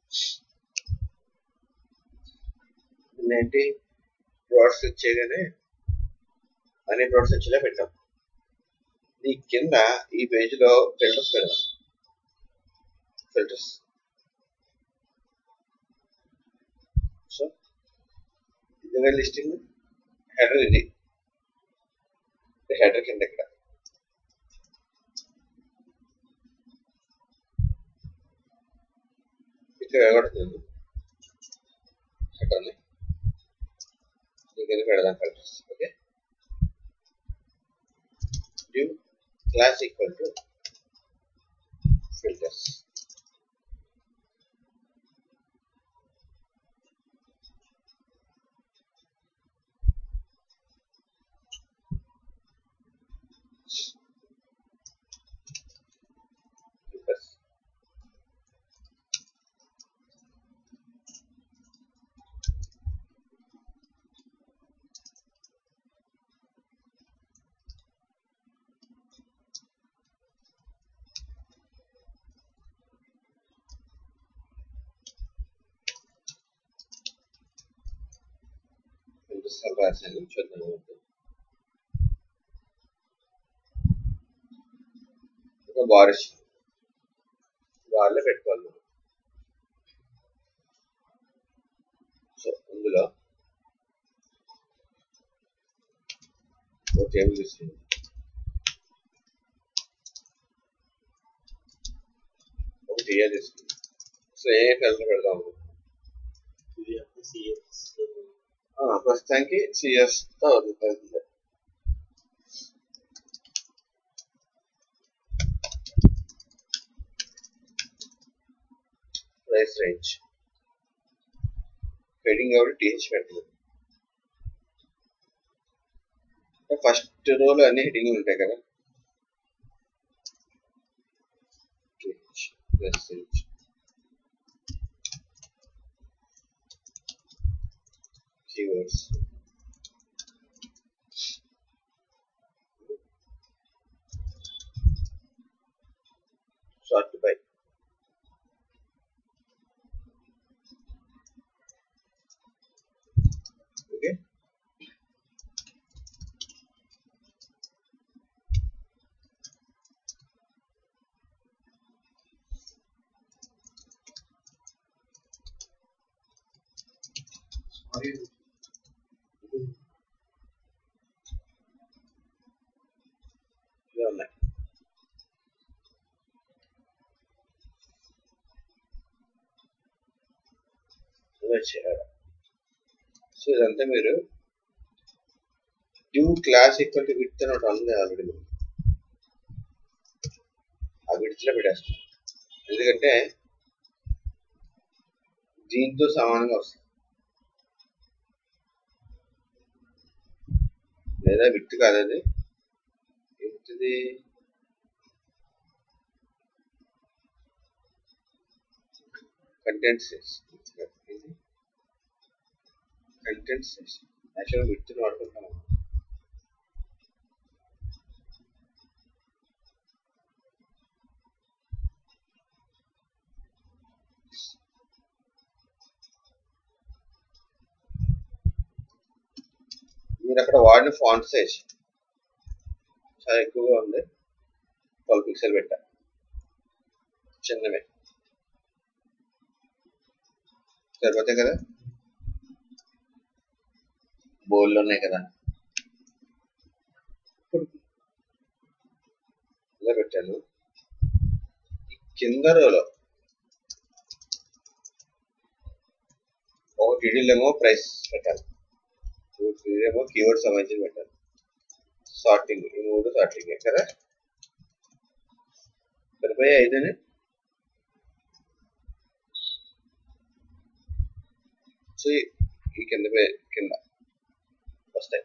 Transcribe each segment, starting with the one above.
ఏంటి ప్రోడక్ట్స్ ఇచ్చేగానే అన్ని ప్రోడక్ట్స్ వచ్చేలా పెట్టాం ఈ కింద ఈ పేజ్ లో ఫిల్టర్స్ పెడదాం ఫిల్టర్స్ సో ఇది లిస్టింగ్ హెడర్ ఇది హెడర్ కింద ఇక్కడ ఇక్కడ కనబడుతుంది హెడర్ని దీనికి పెడదాం filters okay div class equal to filters filters filters ఎలా రాశాను చూద్దాం ఒక బార్ ఇచ్చింది బార్లో పెట్టుకోవాలి మనం సో ఇందులో ఒక టేబుల్ తీసుకుందాం ఒక టీఆ తీసుకుందాం సో ఏ ఫిల్టర్ పెడదాం సిఎస్ ఆ, ప్రస్తుతానికి సిఎస్ తో వదులుతుంది ప్రైస్ రేంజ్ హెడింగ్ కాబట్టి టీహెచ్ పెట్టలేదు ఫస్ట్ రోలో అన్ని హెడింగ్ ఉంటాయి కదా TH price range keywords sort by okay ఇవే ఉన్నాయి ఇవే చేయాలి సో ఇదంతా మీరు div class equal to with అని ఒకటి ఉంది ఆల్రెడీ మీరు ఆ విడిచిలో పెట్టేస్తాం ఎందుకంటే దీంతో సమానంగా వస్తుంది లేదా విత్ కాదు అది ఏంటిది కంటెంట్ సేస్ కంటెంట్ సేస్ యాక్చువల్గా విత్ వాడుకుంటాం మీరు అక్కడ వాడిన ఫాంట్ సైజ్ చాలా ఎక్కువగా ఉంది ట్వెల్వ్ పిక్సెల్ పెట్టా చిన్నవే సరిపోతాయి కదా బోర్డులు ఉన్నాయి కదా ఇలా పెట్టాను ఈ కింద రోలో ఒక టీడీలేమో ప్రైస్ పెట్టాలి ఏమో కీవర్డ్ సంబంధించి పెట్టాలి సార్టింగ్ ఈ మూడు సార్టింగ్ కదా సరిపోయే ఐదని సో ఈ- ఈ కింద పే- కింద వస్తాయి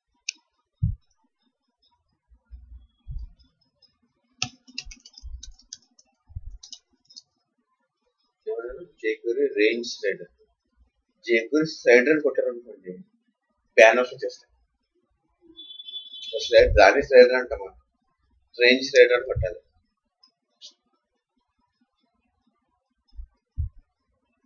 jQuery range slider jQuery slider కొట్టారనుకోండి బ్యానర్స్ వచ్చేస్తాయి స్లైడ్ దాని స్లైడర్ అంటామా రేంజ్ స్లైడర్ అని కొట్టాలి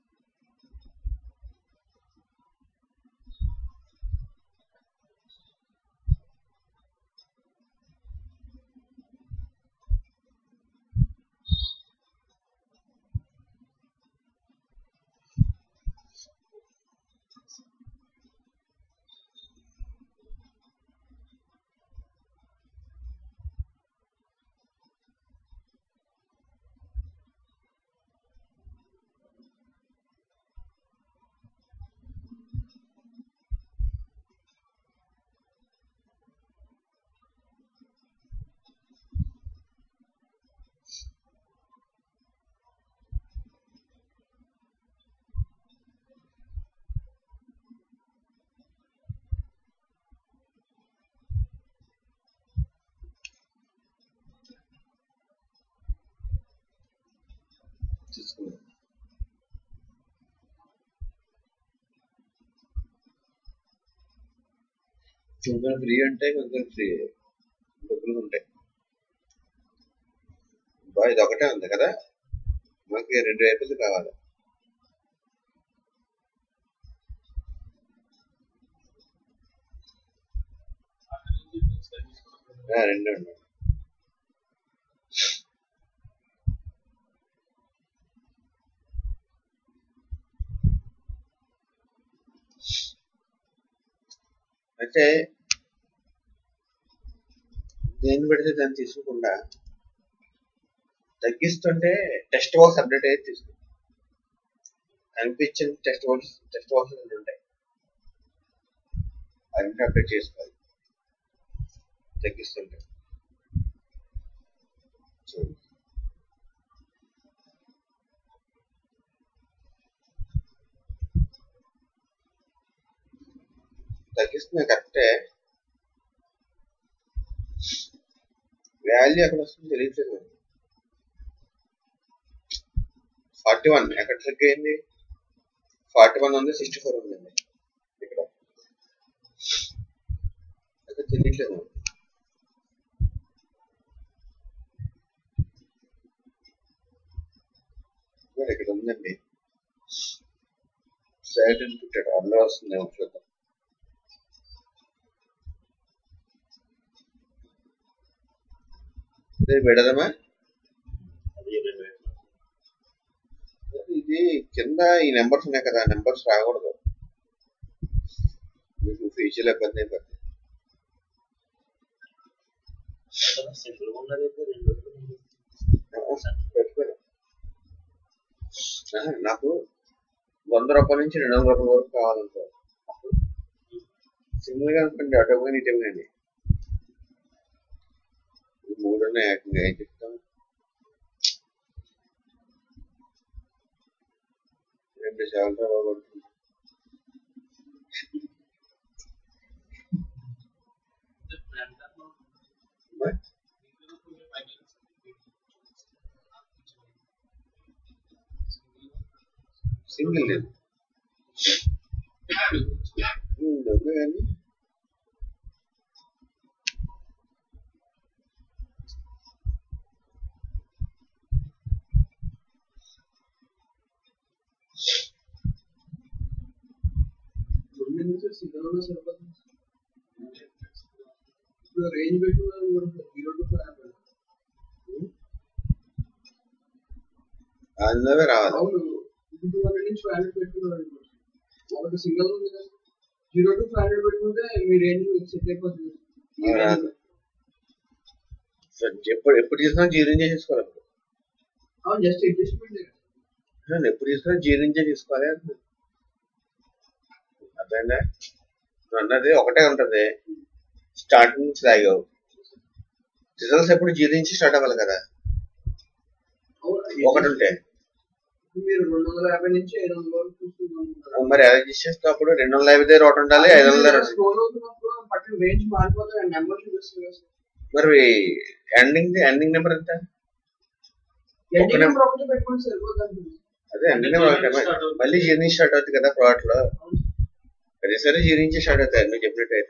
కొంచెం ఫ్రీ అంటే కొంచెం ఫ్రీ డబ్బులు ఉంటాయి బా ఇది ఒకటే ఉంది కదా మాకు రెండు వైపులు కావాలి ఆ, రెండు ఉన్నాయి అయితే దేన్ని పెడితే దాన్ని తీసుకోకుండా తగ్గిస్తుంటే టెక్స్ట్ బాక్స్ అప్డేట్ అయితే తీసుకో అనిపించిన టెక్స్ట్ బాక్స్ టెక్స్ట్ బాక్స్ ఉంటాయి అవి అప్డేట్ చేసుకోవాలి తగ్గిస్తుంటే చూడు తగ్గిస్తున్నా కరెక్టే వాల్యూ ఎక్కడ వస్తుంది తెలియట్లేదు ఫార్టీ వన్ ఎక్కడ ట్రిక్ అయింది ఫార్టీ వన్ ఉంది సిక్స్టీ ఫోర్ ఉందండి ఇక్కడ అయితే తెలియట్లేదు మరి ఇక్కడ ఉందండి సైడ్ అని పెట్టాడు అందులో వస్తుంది చూద్దాం ఇది పెడదామా అది రెండు వేలు. ఇది కింద ఈ నెంబర్స్ ఉన్నాయి కదా నెంబర్స్ రాకూడదు మీకు ఫీచర్లు ఇబ్బంది అయిపోతుంది చాలా సింపుల్ గా ఉన్నది అయితే రెండు వేలు. పెట్టుకోలే. ఆహా, నాకు వంద రూపాయల నుంచి రెండు వందల రూపాయల వరకు కావాలనుకో సింగిల్ గా అనుకోండి అటు కానీ ఇటు కానీ ఈ మూడు ఉన్నాయి ఏకంగా ఏం చెప్తాం రెండు చాలా బాగుంటుంది మరి సింగిల్ లేదు ఉమ్, ఉంది కానీ రెండు నిమిషాలు సిగ్నల్ ఉన్నా సరిపోతుంది ఇప్పుడు రేంజ్ పెట్టుకున్నారు జీరో టు ఫైవ్ హండ్రెడ్ అందులోవే రావాలి అవును ఇప్పుడు టూ హండ్రెడ్ నుంచి ఫైవ్ హండ్రెడ్ పెట్టుకున్నారు ఒకటి సింగల్ ఉంది కదా జీరో టు ఫైవ్ హండ్రెడ్ పెట్టుకుంటే మీ రేంజ్ సెట్ అయిపోతుంది ఈ అవునా? range లో. సో ఎప్పుడు ఎప్పుడు చూసినా జీర్ణం చేసుకోవాలి అప్పుడు అవును జస్ట్ అడ్జస్ట్మెంట్ నేను ఎప్పుడు చూసినా జీర్ణించే తీసుకోవాలి అంటున్నాను. అర్థమైందా నువ్వు అన్నది ఒకటే ఉంటది స్టార్టింగ్ నుంచి తాగావు రిజల్ట్స్ ఎప్పుడు జీర్ణించి స్టార్ట్ అవ్వాలి కదా ఒకటి ఉంటే మీరు రెండు వందల యాభై నుంచి ఐదు వందల వరకు చూసుకుంటున్నారు మరి అడ్జస్ట్ చేసినప్పుడు రెండు వందల యాభై దగ్గర ఒకటి ఉండాలి ఐదు వందల దగ్గర స్క్రోల్ అవుతున్నప్పుడు పట్టిన రేంజ్ మారిపోతే నెంబర్ చూపిస్తుంది కదా సార్. మరి ఎండింగ్ ఎండింగ్ నెంబర్ ఎంత ఎండింగ్ ఒక నెంబర్ ఒకటి పెట్టుకుంటే సరిపోతుంది అంటుంది. అదే ఎండింగ్ నెంబర్ ఒకటే మళ్ళీ జీర్ణి స్టార్ట్ అవుతుంది కదా ప్రోడక్ట్ లో అవును. ప్రతిసారి జీర్ణించి స్టార్ట్ అవుతాయి నువ్వు చెప్పినట్టయితే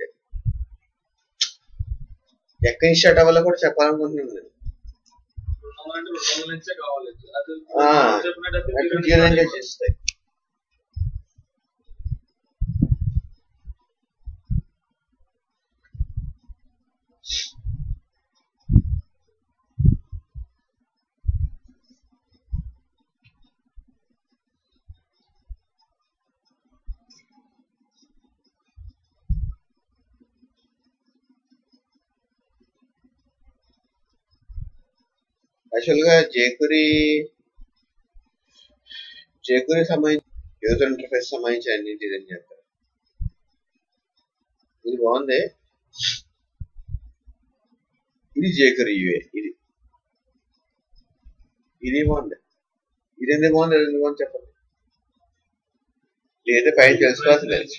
ఎక్కడి నుంచి స్టార్ట్ అవ్వాలో కూడా చెప్పాలనుకుంటున్నాను నేను అంటే రెండు వందల నుంచే కావాలి అది ఆ, చెప్పినట్టయితే అక్కడ జీరో జీర్ణించే నుంచి చేస్తాయి యాక్చువల్ గా జేకురి జేకురి సంబంధించి యూజర్ ఇంటర్ఫేస్ సంబంధించి అన్ని డిజైన్ చేస్తారు ఇది బాగుంది ఇది జేకురి యూఏ ఇది ఇది బాగుంది ఇది ఎందుకు బాగుంది అది ఎందుకు బాగుంది చెప్పండి లేదా పైన తెలుసుకోవాల్సిందే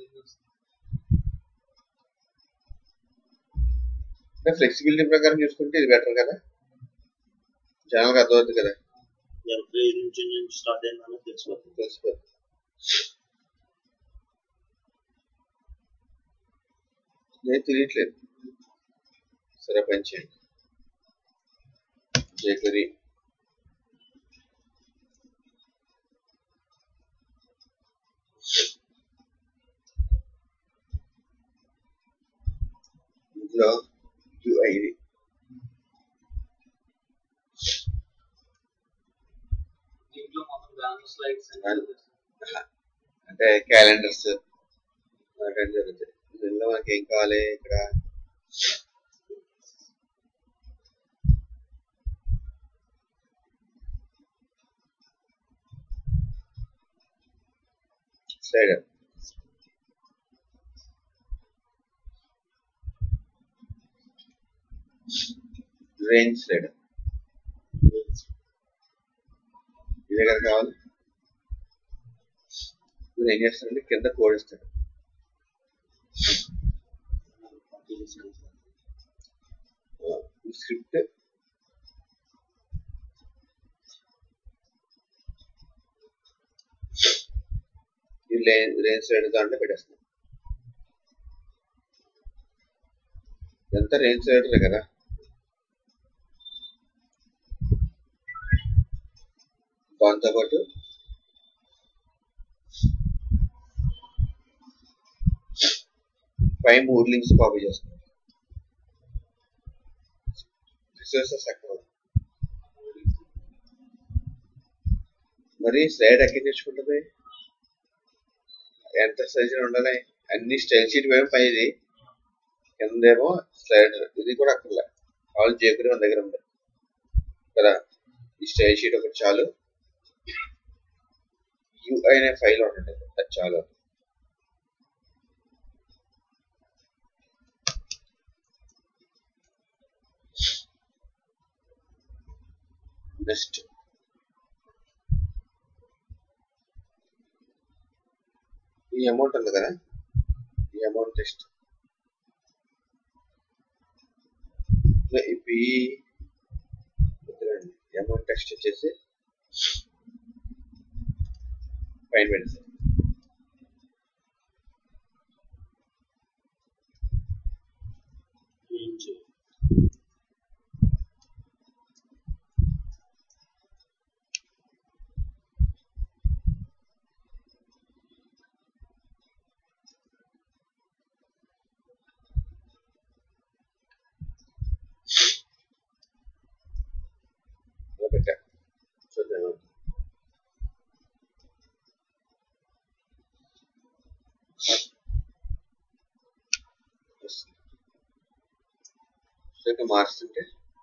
ఫ్లెక్సిబిలిటీ ప్రకారం చూసుకుంటే ఇది బెటర్ కదా జనాలకు అర్థమవుతుంది కదా ఎవరి నుంచి నుంచి స్టార్ట్ అయిందని తెలిసిపోతుంది తెలిసిపోతుంది నేను తెలియట్లేదు సరే పని చేయండి జేకరీ ఇందులో యుఐడి దీంట్లో మొత్తం బ్యానర్ స్లైడ్స్ Banner. అంటే క్యాలెండర్స్ అటెండ్ జరుగుతాయి దీనిలో మనకి ఏం కావాలి ఇక్కడ స్లైడర్ రేంజ్ స్లైడర్ ఇదే కదా కావాలి మీరు ఏం చేస్తారంటే కింద కోడ్ ఇస్తాడు ఈ స్క్రిప్ట్ ఈ రేంజ్ స్లైడర్ దాంట్లో పెట్టేస్తాం ఇదంతా రేంజ్ స్లైడర్ కదా దాంతోపాటు పై మూడు లింక్స్ కాపీ చేస్తాం రిసోర్సెస్ ఎక్కడ ఉన్నాయి? మరి స్లైడ్ ఎక్కడ తెచ్చుకుంటుంది ఎంత సైజ్ ఉండాలి అన్ని స్టైల్ షీట్ వేయం పై ఇది కిందేమో స్లైడర్ ఇది కూడా అక్కర్లే ఆల్ జేకురి మన దగ్గర ఉంది కదా ఈ స్టైల్ షీట్ ఒకటి చాలు యూఐ అనే ఫైల్ ఉంటుంది అది చాలు నెక్స్ట్ ఈ అమౌంట్ ఉంది కదా ఈ అమౌంట్ టెస్ట్ ఇప్పుడు ఈ అమౌంట్ టెక్స్ట్ వచ్చేసి పైన పెడతాం నుంచి ఇలా పెట్టా చూద్దాం ఇక్కడ మార్చుతుంటే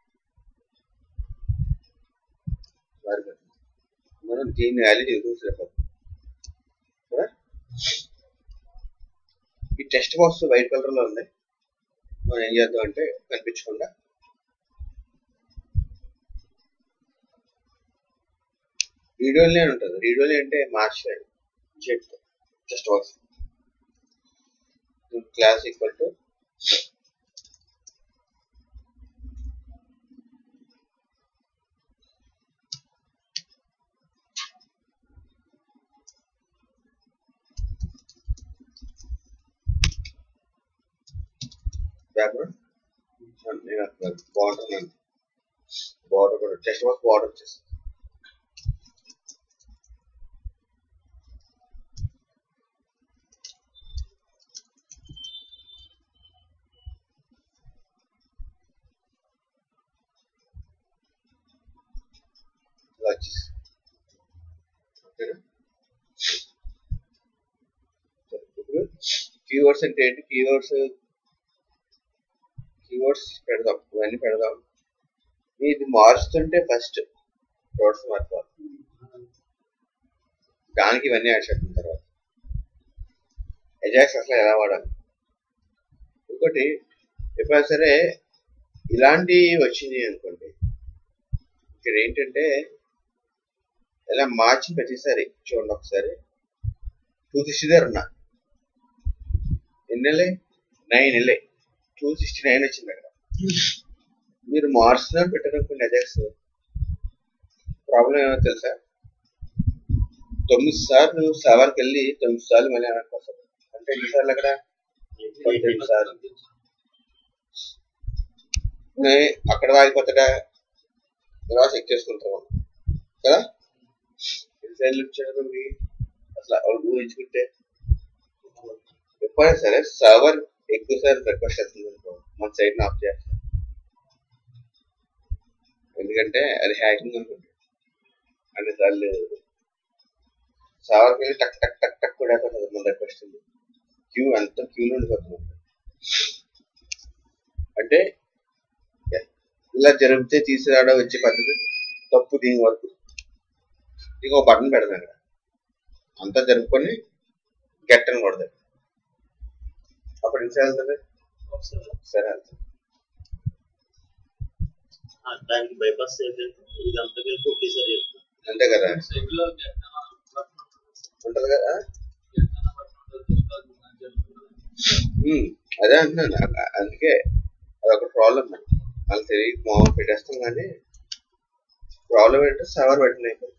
మారిపోతుంది మనం దీని వాల్యూ చూపించలేకపోతాం కదా ఈ టెక్స్ట్ బాక్స్ వైట్ కలర్ లో ఉంది మనం ఏం చేద్దాం అంటే కనిపించకుండా వీడియోలే ఉంటుంది వీడియోలే అంటే మార్చాడు చెప్తా just box class equal to background border border కూడా టెక్స్ట్ బాక్స్ బార్డర్ వచ్చేసి ఇలా వచ్చేసి ఓకేనా సరే, ఇప్పుడు కీవర్డ్స్ అంటే ఏంటి కీవర్డ్స్ కీవర్డ్స్ పెడదాం ఇవన్నీ పెడదాం ఇది మారుస్తుంటే ఫస్ట్ వర్డ్స్ మార్చాలి దానికి ఇవన్నీ యాడ్ చేసిన తర్వాత ఎజాక్స్ అసలు ఎలా వాడాలి ఇంకోటి ఎప్పుడైనా సరే ఇలాంటివి వచ్చింది అనుకోండి ఇక్కడ ఏంటంటే ఇలా మార్చి ప్రతిసారి చూడండి ఒకసారి టూ సిక్స్టీ దగ్గర ఉన్నా ఎన్ని వెళ్ళాయి నైన్ వెళ్ళాయి టూ సిక్స్టీ నైన్ వచ్చింది అక్కడ మీరు మార్చుతున్నారు పెట్టారనుకోండి అజాక్స్ ప్రాబ్లం ఏమో తెలుసా తొమ్మిది సార్లు సవర్కి వెళ్ళి తొమ్మిది సార్లు మళ్ళీ వెనక్కి వస్తారు అంటే ఎన్నిసార్లు అక్కడ పద్దెనిమిది సార్లు నే- అక్కడ ఆగిపోతాడా ఇలా చెక్ చేసుకుంటాం మనం కదా ఎన్నిసార్లు ఇచ్చాడు మనకి అసలు వాళ్ళు ఊహించుకుంటే ఎప్పుడైనా సరే సర్వర్ ఎక్కువ సార్లు రిక్వెస్ట్ చేస్తుంది అనుకో మన సైడ్ ఆఫ్ చేస్తాం ఎందుకంటే అది హ్యాకింగ్ అనుకుంటుంది అన్ని సార్లు సర్వర్కి వెళ్ళి టక్ టక్ టక్ టక్ కూడా అయిపోతుంది మన రిక్వెస్ట్ క్యూ అంతా క్యూలో ఉండిపోతుంది అంటే ఇలా జరిగితే తీసుకురావడం వచ్చే పద్ధతి తప్పు దీని వరకు ఇంకో బటన్ పెడదాం ఇక్కడ అంతా జరుపుకొని గెట్ అని కొడదాం అప్పుడు ఇంకా వెళ్తుంది ఒకసారి సరే వెళ్తుంది ఆ, దానికి బైపాస్ అయిపోయింది ఇదంతా కలిపి ఒకేసారి చెప్తాను అంతే కదా రెగ్యులర్ ఉంటది కదా ఉమ్, అదే అంటున్నాను అ- అందుకే అదొక ప్రాబ్లం వాళ్ళు తెలియక మామూలు పెట్టేస్తాం కానీ ప్రాబ్లం ఏంటంటే సర్వర్ పెట్టిన అయిపోయింది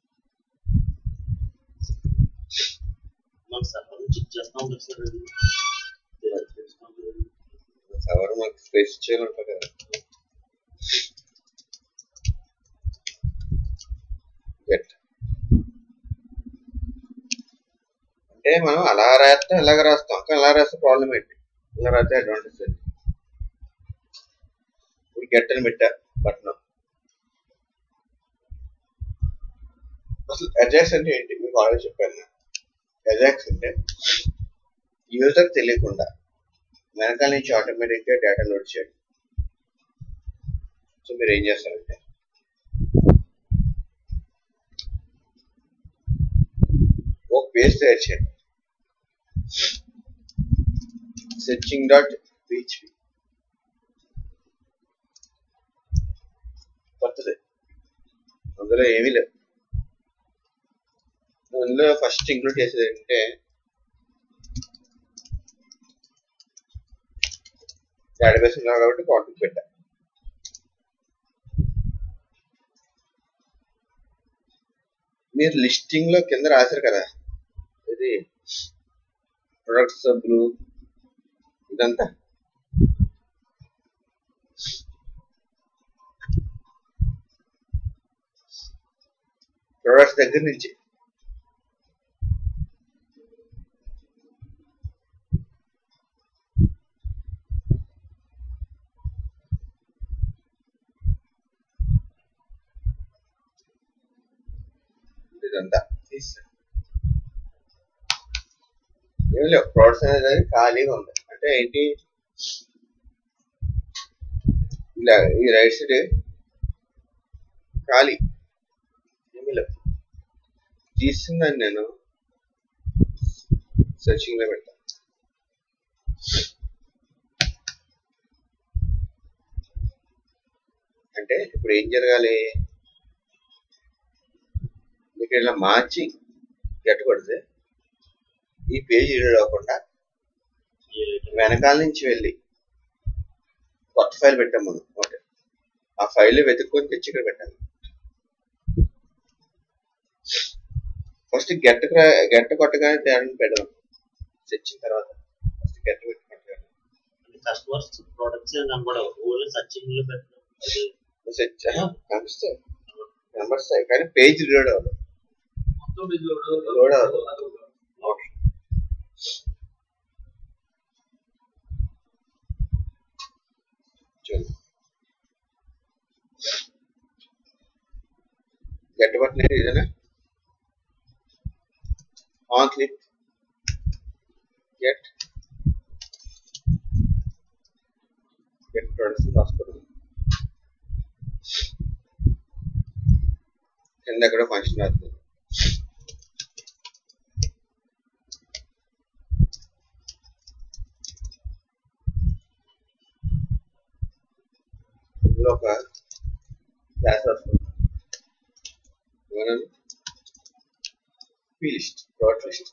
మన సర్వర్ చెక్ చేస్తా ఉంటుంది సార్ అది తెలుస్తా ఉంటుంది. సర్వర్ మనకి స్పేస్ ఇచ్చేది ఉంటుంది కదా గెట్ అంటే మనం అలా రాస్తాం ఇలాగ రాస్తాం కానీ అలా రాస్తే ప్రాబ్లం ఏంటి ఇలా రాస్తే అడ్వాంటేజ్ ఏంటి ఇప్పుడు గెట్ అని పెట్టా బటన్ అసలు అజాక్స్ అంటే ఏంటి మీకు ఆల్రెడీ చెప్పాను అజాక్స్ అంటే యూజర్ తెలియకుండా వెనకాల నుంచి ఆటోమేటిక్ గా డేటా లోడ్ చేయడం సో మీరు ఏం చేస్తారంటే ఒక పేజ్ తయారు చేయండి సెర్చింగ్ డాట్ పిహెచ్పి కొత్తది అందులో ఏమీ లేవు అందులో ఫస్ట్ ఇంక్లూడ్ చేసేది ఏంటంటే డేటాబేస్ ఉన్నారు కాబట్టి కాంటాక్ట్ పెట్టా మీరు లిస్టింగ్ లో కింద రాశారు కదా ఇది ప్రొడక్ట్ సబ్బులు ఇదంతా ప్రొడక్ట్స్ దగ్గర నుంచి ఇదంతా తీసేయండి. ఏం లేవు ప్రోడక్ట్స్ అనేది ఖాళీగా ఉంది అంటే ఏంటి ఇలా ఈ రైట్ సైడ్ ఖాళీ ఏమీ లేవు తీసిందని నేను సెర్చింగ్ లో పెడతా అంటే ఇప్పుడు ఏం జరగాలి మీకు ఇలా మార్చి గట్టకొడితే ఈ పేజ్ రీడ్ అవ్వకుండా ఏ ఐటమ్ వెనకాల నుంచి వెళ్ళి కొత్త ఫైల్ పెట్టాం మనం ఒకటి ఆ ఫైల్ వెతుక్కొని తెచ్చి ఇక్కడ పెట్టాలి ఫస్ట్ గెట్ గెట్ కొట్టగానే తేడాన్ని పెడదాం తెచ్చిన తర్వాత ఫస్ట్ గెట్ పెట్టి కొట్టగానే అంటే కస్టమర్స్ ప్రొడక్ట్స్ ఏం కనపడవు ఓన్లీ సర్చింగ్ లో పెట్టడం అది సెర్చ్ కనిపిస్తాయి కనిపిస్తాయి కానీ పేజ్ రీడ్ అవ్వదు మొత్తం ఇది లోడ్ లోడ్ అవ్వదు అదొక ఓకే చూడండి గట్టి బట్టన్ ఇదేనా on click get get products రాసుకోవడం కింద ఎక్కడ ఫంక్షన్ అవుతుంది ఇందులో ఒక క్లాస్ రాసుకుంటాం ఏమన్నాను P list dot list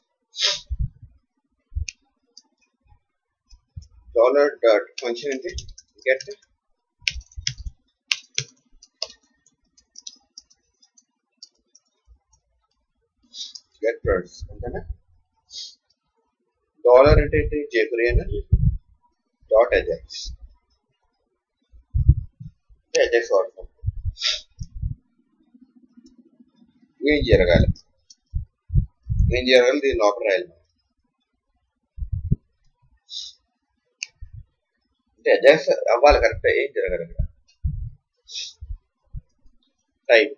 dollar dot function ఏంటి గెట్ గెట్ ప్రొడక్ట్స్ అంతేనా డాలర్ అంటే ఏంటి జేకురియన్ డాట్ అజాక్స్ అంటే అజాక్స్ వాడతాం ఏం జరగాలి ఏం జరగాలి దీని లోపల రాయాలి మనం. అంటే అజాక్స్ అవ్వాలి కరెక్ట్ ఏం జరగాలి అక్కడ టైప్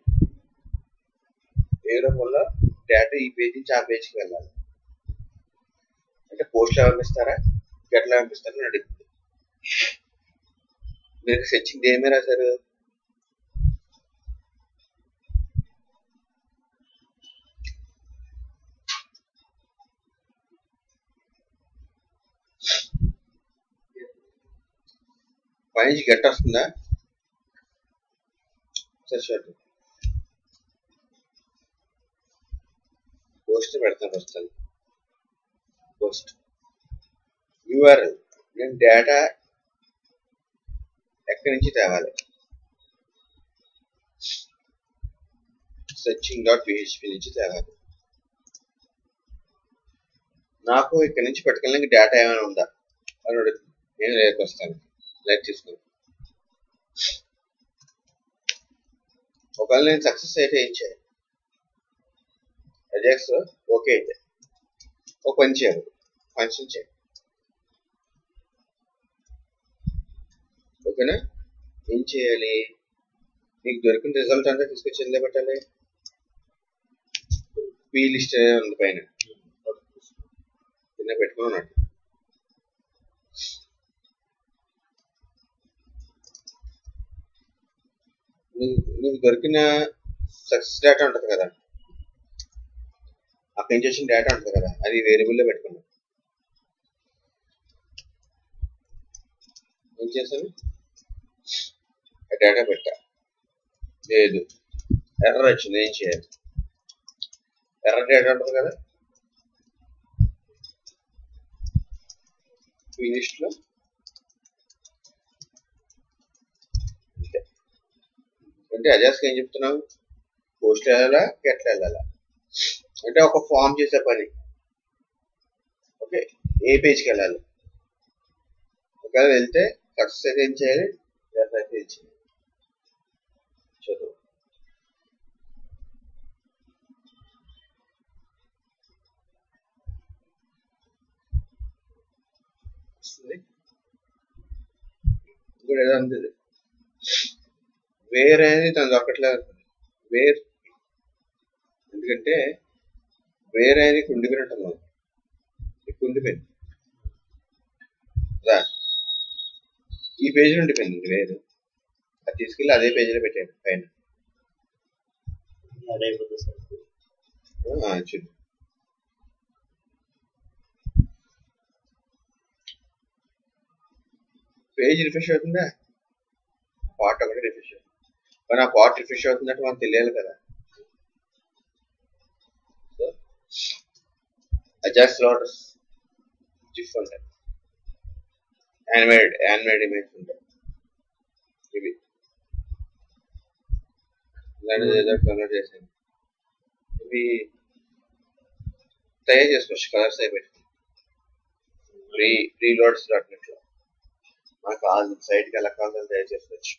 వేయడం వల్ల డేటా ఈ పేజ్ నుంచి ఆ పేజ్కి వెళ్ళాలి అంటే పోస్ట్లో పంపిస్తారా ఎట్లా పంపిస్తారని అని అడుగుతుంది మీరు సెర్చింగ్ ఏమే రాశారు పైనుంచి గట్ట వస్తుందా సరే చూడండి పోస్ట్ పెడతాను వస్తాను పోస్ట్ యూఆర్ఎల్ నేను డేటా ఎక్కడి నుంచి తేవాలి సెర్చింగ్ డాట్ పిహెచ్పి నుంచి తేవాలి నాకు ఇక్కడి నుంచి పట్టుకెళ్ళడానికి డేటా ఏమైనా ఉందా అని అడుగుతుంది నేను రేపు వస్తాను లైట్ తీసుకుని ఒకవేళ నేను సక్సెస్ అయితే ఏం చేయాలి అజాక్స్ ఓకే అయితే ఒక పని చేయాలి ఫంక్షన్ చేయాలి ఓకేనా ఏం చేయాలి మీకు దొరికిన రిజల్ట్ అంతా తీసుకొచ్చి ఎందులో పెట్టాలి పీ లిస్ట్ ఉంది పైన కింద పెట్టుకుని ఉన్నాడు నీకు నీకు దొరికిన సక్సెస్ డేటా ఉంటుంది కదా అక్కడి నుంచి వచ్చిన డేటా ఉంటుంది కదా అది వేరియబుల్లో పెట్టుకున్నాం ఏం చేశాను ఆ డేటా పెట్టా లేదు ఎర్రర్ వచ్చింది ఏం చేయాలి ఎర్రర్ డేటా ఉంటుంది కదా ఈ లిస్ట్లో అంతే అంటే అజాస్కి ఏం చెప్తున్నావు పోస్ట్ వెళ్ళాలా గెట్ల వెళ్ళాలా అంటే ఒక ఫామ్ చేసే పని ఓకే ఏ పేజ్కి వెళ్ళాలి ఒకవేళ వెళ్తే సక్సెస్ అయితే ఏం చేయాలి ఎర్ర అయితే ఏం చేయాలి చదువు వస్తుంది ఇక్కడ ఏదో ఉంది ఇది. వేర్ అనేది తను దొరకట్లేదు వేర్ ఎందుకంటే వేర్ అనేది ఇక్కడ ఉండిపోయినట్టు ఉంది ఇక్కడ ఉండిపోయింది రా ఈ పేజీ ఉండిపోయింది ఇది వేరు అది తీసుకెళ్ళి అదే పేజీలో పెట్టాడు పైన యాడ్ అయిపోతుంది సార్ ఆ, చూడు పేజ్ రిఫ్రెష్ అవుతుందా పార్ట్ ఒకటి రిఫ్రెష్ అవుతుంది మరి ఆ పార్ట్ రిఫ్రెష్ అవుతుందంటే మనకు తెలియాలి కదా అజాక్స్ లోటస్ జిఫ్ ఉంటాయి యానిమేటెడ్ యానిమేటెడ్ ఇమేజ్ ఉంటాయి ఇవి ఇలాంటిది ఏదో కన్వర్ట్ చేసాను ఇవి తయారు చేసుకోవచ్చు కలర్స్ అయి పెట్టి ప్రీ ప్రీ లోడ్స్ డాట్ నెట్లో మనకు ఆ సైట్కి ఎలా కావాలని తయారు చేసుకోవచ్చు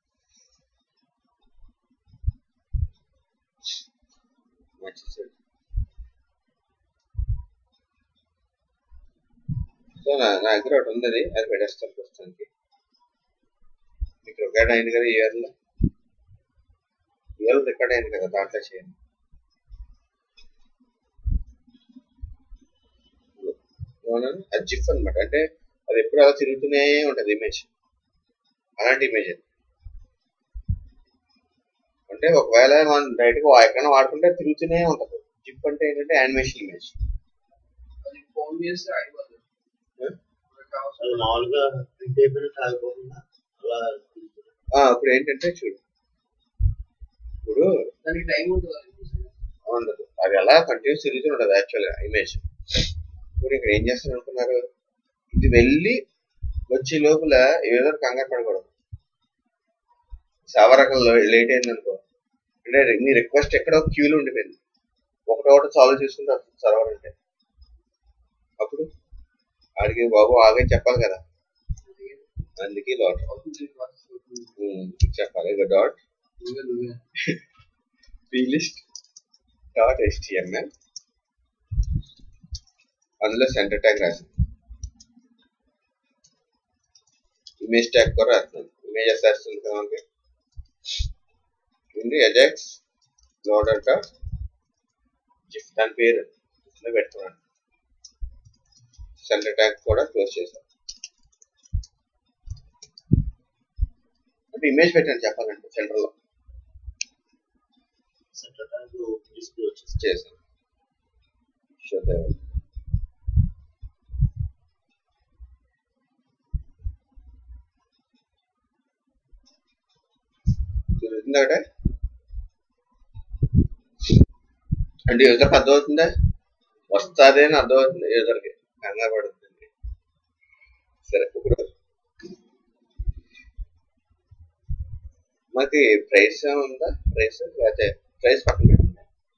మంచి సో నా నా దగ్గర ఒకటి ఉంది అది అది పెట్టేస్తాను ప్రస్తుతానికి మీకు రికార్డ్ అయింది కదా ఇయర్లో ఇయర్ రికార్డ్ అయింది కదా దాంట్లో చేయండి ఏమన్నాను అది జిఫ్ అనమాట అంటే అది ఎప్పుడు అలా తిరుగుతూనే ఉంటుంది ఇమేజ్ అలాంటి ఇమేజ్ అది అంటే ఒకవేళ మనం డైరెక్ట్ గా ఎక్కడైనా వాడుకుంటే తిరుగుతూనే ఉంటుంది జిప్ అంటే ఏంటంటే యానిమేషన్ ఇమేజ్ అది ఫోన్ చేస్తే అయిపోతుంది మనకు అవసరం అది మామూలుగా ప్రింట్ అయిపోయిన కాకపోకుండా అలా తిరుగుతుంది. ఇప్పుడు ఏంటంటే చూడు ఇప్పుడు దానికి టైం ఉంటుంది అది. ఉండదు అది అలా కంటిన్యూస్ తిరుగుతూ ఉండదు యాక్చువల్గా ఇమేజ్ ఇప్పుడు ఇక్కడ ఏం చేస్తారు అనుకున్నారు ఇది వెళ్ళి వచ్చే లోపల ఏదో కంగారు పడకూడదు సవరకం లేట్ అయింది అనుకో అంటే మీ రిక్వెస్ట్ ఎక్కడో క్యూలో ఉండిపోయింది ఒకటో ఒకటి సాల్వ్ చేసుకుంటే వస్తుంది సర్వర్ అంటే అప్పుడు ఆడికి బాబు ఆగే చెప్పాలి కదా అందుకే డాట్ చెప్పాలి ఇక డాట్ నువ్వే నువ్వే ప్లేలిస్ట్ డాట్ ఎస్టిఎంఎల్ అందులో సెంటర్ ట్యాగ్ రాసింది ఇమేజ్ ట్యాగ్ కూడా రాస్తున్నాను ఇమేజెస్ వస్తుంది కదా మనకి ఉంది ఎజెక్స్ లోడర్ డాట్ జిఫ్ దాని పేరు ఇందులో పెట్టుకున్నాను సెంటర్ ట్యాగ్ కూడా క్లోజ్ చేశాను అంటే ఇమేజ్ పెట్టాను చెప్పాలంటే సెంటర్లో సెంటర్ ట్యాగ్ డిస్ప్లే వచ్చేసి చేశాను షోదేవ్ తిరుగుతుంది అక్కడ అంటే యూజర్కి అర్థమవుతుందా వస్తుంది అని అర్థమవుతుంది యూజర్కి కంగారు పడుతుంది సరే ఇప్పుడు మనకి ప్రైస్ ఉందా ప్రైస్ లేకపోతే ప్రైస్ పక్కన పెట్టండి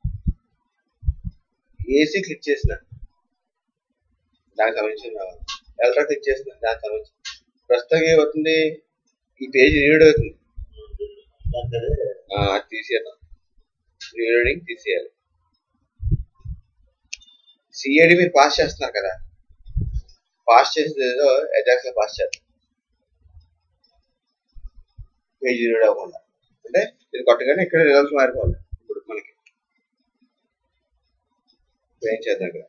ఏసీ క్లిక్ చేసిన దానికి సంబంధించిన రావాలి ఎలక్ట్రా క్లిక్ చేసిన దానికి సంబంధించి ప్రస్తుతం ఏమవుతుంది ఈ పేజ్ రీడ్ అవుతుంది దానికి అదే ఆ, అది తీసేద్దాం రీలోడింగ్ తీసేయాలి సిఐడి మీరు పాస్ చేస్తున్నారు కదా పాస్ చేసేది ఏదో ఎజాక్స్ లో పాస్ చేద్దాం పేజ్ రీడ్ అవ్వకుండా అంటే ఇది కొట్టగానే ఇక్కడ రిజల్ట్స్ మారిపోవాలి ఇప్పుడు మనకి ఇప్పుడు ఏం చేద్దాం ఇక్కడ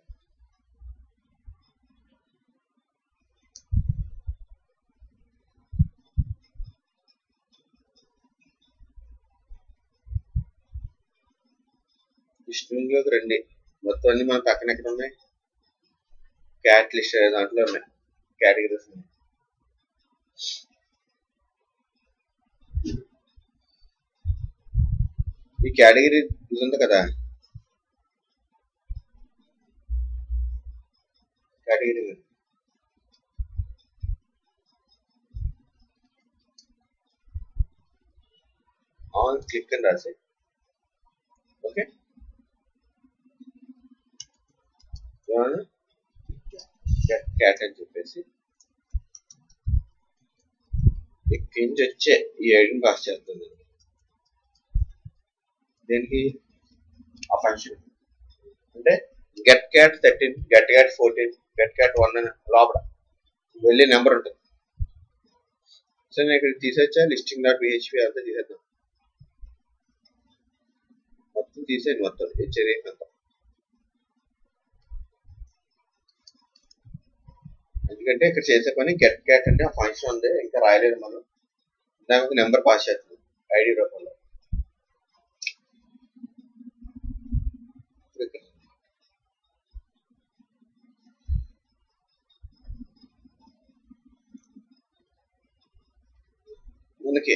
లోకి రండి మొత్తం అన్ని మన పక్కన ఎక్కడ ఉన్నాయి క్యాట్ లిస్ట్ అనే దాంట్లో ఉన్నాయి కేటగిరీస్ ఉన్నాయి ఈ కేటగిరీ ఇది ఉంది కదా కేటగిరీ ఆన్ క్లిక్ అని రాసి ఓకే క్యాట్ అని చెప్పేసి ఇక్కడి నుంచి వచ్చే ఈ ఐడిని పాస్ చేస్తుంది దేనికి ఆ ఫంక్షన్ అంటే get cat thirteen get cat fourteen get cat one అని లోపల వెళ్ళే నెంబర్ ఉంటుంది సో నేను ఇక్కడ తీసొచ్చా లిస్టింగ్ డాట్ బిహెచ్పి అంతా తీసేద్దాం మొత్తం తీసేయండి మొత్తం హెచ్ఏ అంతా ఎందుకంటే ఇక్కడ చేసే పని గెట్ క్యాట్ అంటే ఆ ఫంక్షన్ ఉంది ఇంకా రాయలేదు మనం దానికి నెంబర్ పాస్ చేస్తాం ఐడి రూపంలో మనకి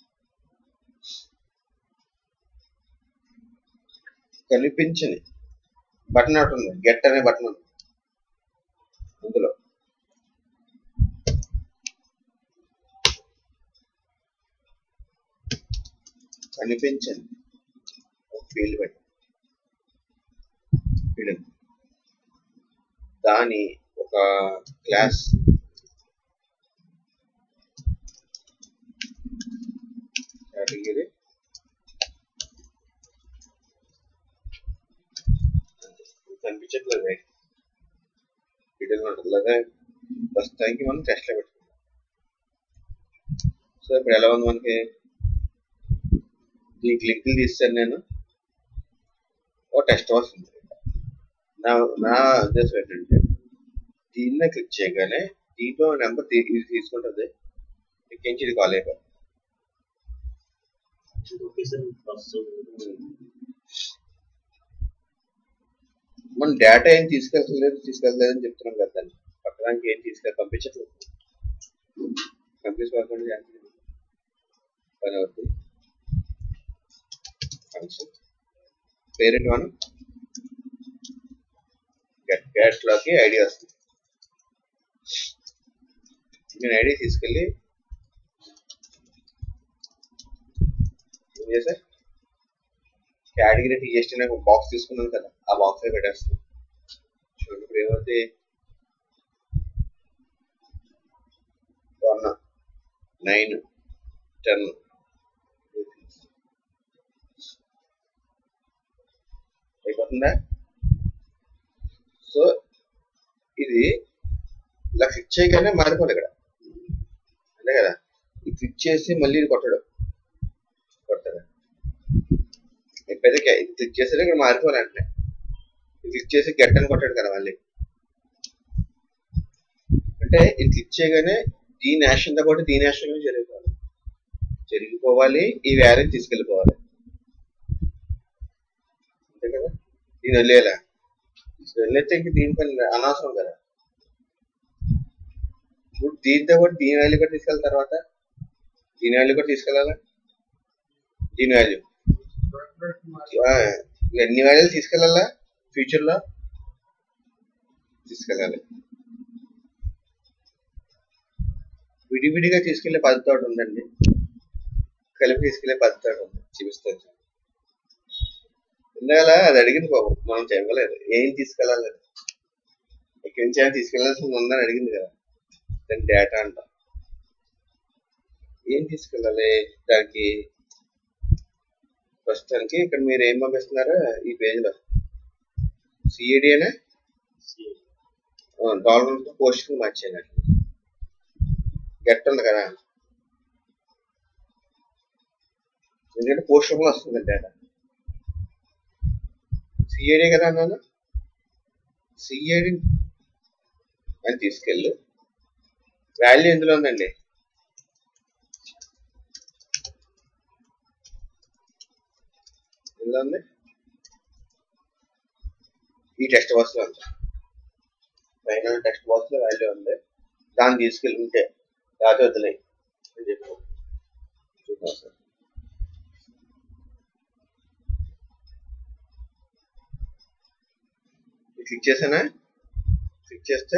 కనిపించని బటన్ ఒకటి ఉంది గెట్ అనే బటన్ ఉంది అందులో కనిపించని ఒక ఫీల్డ్ పెట్టి ఫీల్డ్ దాని ఒక క్లాస్ కేటగిరీ కనిపించట్లేదు వీడియోలో ఉంటుంది లేదా ప్రస్తుతానికి మనం టెస్ట్లో పెట్టుకుంటాం సో ఇప్పుడు ఎలా ఉంది మనకి దీనికి లింకులు తీస్తాను నేను ఓ టెస్ట్ వస్తుంది నా నా ఉద్దేశం ఏంటంటే దీన్నే క్లిక్ చేయగానే దీంట్లో నెంబర్ ఇది తీసుకుంటుంది ఎక్కించి ఇది కాల్ అయిపోతుంది లొకేషన్ ప్రాసెస్ మనం డేటా ఏం తీసుకెళ్తలేదు తీసుకెళ్తలేదు అని చెప్తున్నాం కదా దాన్ని పక్కదానికి ఏం తీసుకెళ్ళి పంపించట్లేదు పంపించుకోకుండా చేస్తుంది పని అవుతుంది ఫంక్షన్ పేరెంట్ మనం గెట్ గెట్ లోకి ఐడి వస్తుంది నేను ఐడి తీసుకెళ్ళి ఏం చేసా కేటగిరీ టీఎస్టీ నాకు బాక్స్ తీసుకున్నాను కదా ఆ బాక్స్ లో పెట్టేస్తాను చూడండి ఇప్పుడు ఏమైతే నైన్ టెన్ అయిపోతుందా సో ఇది ఇలా క్లిక్ చేయగానే మారిపోదు ఇక్కడ అంతే కదా ఇది క్లిక్ చేసి మళ్ళీ ఇది కొట్టడం కొడతారా ఎప్పుడైతే క- ఇది క్లిక్ చేసారో ఇక్కడ మారిపోవాలి అంటే ఇది క్లిక్ చేసి గెట్ అని కొట్టాడు కదా మళ్ళీ అంటే ఇది క్లిక్ చేయగానే దీని యాక్షన్తో పాటు దీని యాక్షన్ జరిగిపోవాలి జరిగిపోవాలి ఈ వ్యాల్యూ తీసుకెళ్ళిపోవాలి అంతే కదా దీని వదిలేయాలా వదిలేస్తే ఇంక దీని పని అనవసరం కదా ఇప్పుడు దీంతో పాటు దీని వాల్యూ కూడా తీసుకెళ్ళిన తర్వాత దీని వాల్యూ కూడా తీసుకెళ్ళాలా దీని వాల్యూ ఎన్ని వాల్యూలు తీసుకెళ్ళాలా ఫ్యూచర్ లో తీసుకెళ్ళాలి విడివిడిగా తీసుకెళ్లే పద్ధతి ఒకటి ఉందండి కలిపి తీసుకెళ్లే పద్ధతి ఒకటి ఉంది చూపిస్తాను ఇందాక అది అడిగింది బాబు మనం చెప్పలేదు ఏం తీసుకెళ్ళాలి అది? ఇక్కడి నుంచి ఏమైనా తీసుకెళ్లాల్సింది ఉందని అడిగింది కదా దాని డేటా అంట ఏం తీసుకెళ్ళాలి దానికి ప్రస్తుతానికి ఇక్కడ మీరు ఏం పంపిస్తున్నారు ఈ పేజ్ లో సిఏడి అనే డాలర్ పోస్ట్ మార్చేయండి గెట్ ఉంది కదా ఎందుకంటే పోస్ట్ రూపంలో వస్తుంది డేటా సిఐడి కదా అన్నాను సిఐడి అని తీసుకెళ్ళు వాల్యూ ఎందులో ఉందండి ఎందులో ఉంది ఈ టెక్స్ట్ బాక్స్ లో ఉంది పైన టెక్స్ట్ బాక్స్ లో వాల్యూ ఉంది దాన్ని తీసుకెళ్ళి ఉంటే రాత్రి వదిలే అని చెప్పు చూద్దాం సార్ క్లిక్ చేశానా క్లిక్ చేస్తే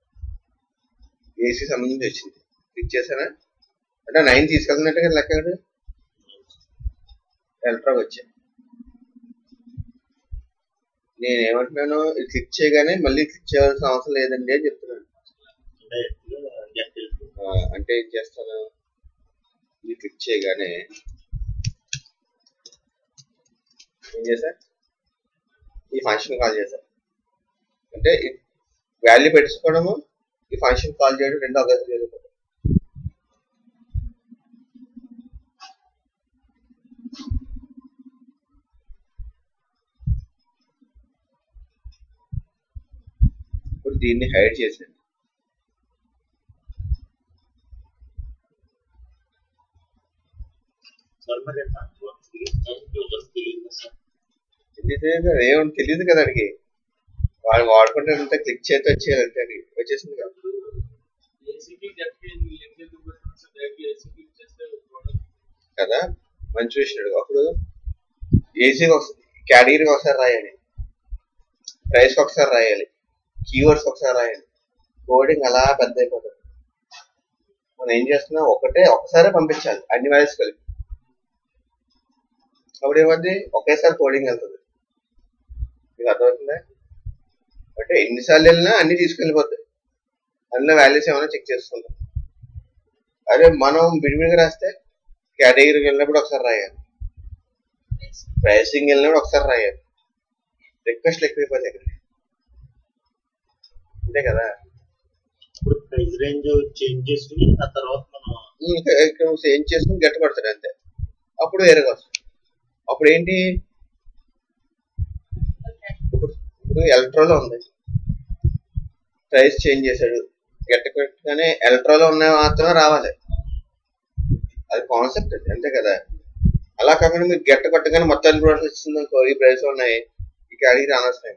ఏసీ సంబంధించి వచ్చింది క్లిక్ చేశానా అంటే నైన్ తీసుకెళ్తున్నట్టు కదా లెక్క కదా ఎలక్ట్రా వచ్చాయి నేను ఏమంటున్నాను ఇది క్లిక్ చేయగానే మళ్ళీ క్లిక్ చేయవలసిన అవసరం లేదండి అని చెప్తున్నాను గెట్ ఆ, అంటే ఏం చేస్తాను ఇది క్లిక్ చేయగానే ఏం చేశా ఈ ఫంక్షన్ కాల్ చేశా అంటే వాల్యూ పెట్టుకోవడము ఈ ఫంక్షన్ కాల్ చేయడం రెండు ఒకే జరిగిపోతాయి ఇప్పుడు దీన్ని హైడ్ చేసాను సార్ మరి యూజర్స్ తెలియదు సార్ తెలియదు కదా ఏమని తెలియదు కదా అడిగి వాళ్ళు వాడుకుంటే అంతా క్లిక్ చేస్తే వచ్చేయాలి అంతే అది వచ్చేసింది కదా ఏసీపీ గట్టిగా లింక్ ఎందుకు పెట్టడం సార్ డైరెక్ట్ ఏసీపీ చేస్తే చూడండి కదా మంచి విషయం అప్పుడు ఏసీకి కేటగిరీకి ఒకసారి రాయాలి ప్రైస్కి ఒకసారి రాయాలి కీవర్డ్స్ ఒకసారి రాయాలి కోడింగ్ అలా పెద్ద అయిపోతుంది మనం ఏం చేస్తున్నాం ఒకటే ఒకసారి పంపించాలి అన్ని వాల్యూస్ కలిపి అప్పుడు ఏమవుద్ది ఒకేసారి కోడింగ్ వెళ్తుంది మీకు అర్థమవుతుందా అంటే ఎన్నిసార్లు వెళ్ళినా అన్ని తీసుకెళ్ళిపోతాయి అందులో వాల్యూస్ ఏమైనా చెక్ చేసుకుంటాం అదే మనం విడివిడిగా రాస్తే కేటగిరీకి వెళ్ళినప్పుడు ఒకసారి రాయాలి ప్రైసింగ్ వెళ్ళినప్పుడు ఒకసారి రాయాలి రిక్వెస్ట్ ఎక్కువైపోతాయి ఇక్కడ అంతే కదా ఇప్పుడు ప్రైస్ రేంజ్ చేంజ్ చేసుకుని ఆ తర్వాత మనం ఇంకా ఇక్కడ నువ్వు ఏం చేసుకుని గట్ట పడతాడు అంతే అప్పుడు వేరేగా వస్తుంది అప్పుడు ఏంటి ఇప్పుడు ఇప్పుడు ఎలక్ట్రోలో ఉంది ప్రైస్ చేంజ్ చేశాడు గట్ట కొట్టగానే ఎలక్ట్రోలో ఉన్న మాత్రమే రావాలి అది కాన్సెప్ట్ అది అంతే కదా అలా కాకుండా మీకు గట్ట కొట్టగానే మొత్తం అన్ని ప్రోడక్ట్స్ వచ్చింది అనుకో ఈ ప్రైస్ ఉన్నాయి ఇక అడిగి అనవసరం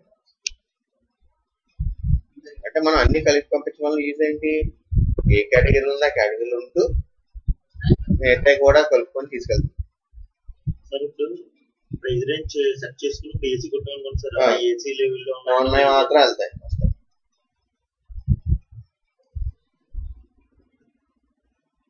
అంటే మనం అన్ని కలిపి పంపించడం వల్ల యూజ్ ఏంటి ఏ కేటగిరీ ఉందో ఆ కేటగిరీలో ఉంటూ మిగతా కూడా కలుపుకొని తీసుకెళ్తాం సార్ ఇప్పుడు ప్రైస్ రేంజ్ సెట్ చేసుకుని ఏసీ కొట్టామనుకోండి సార్ ఆ. ఏసీ లెవెల్లో ఉన్నాయి మాత్రం వెళ్తాయి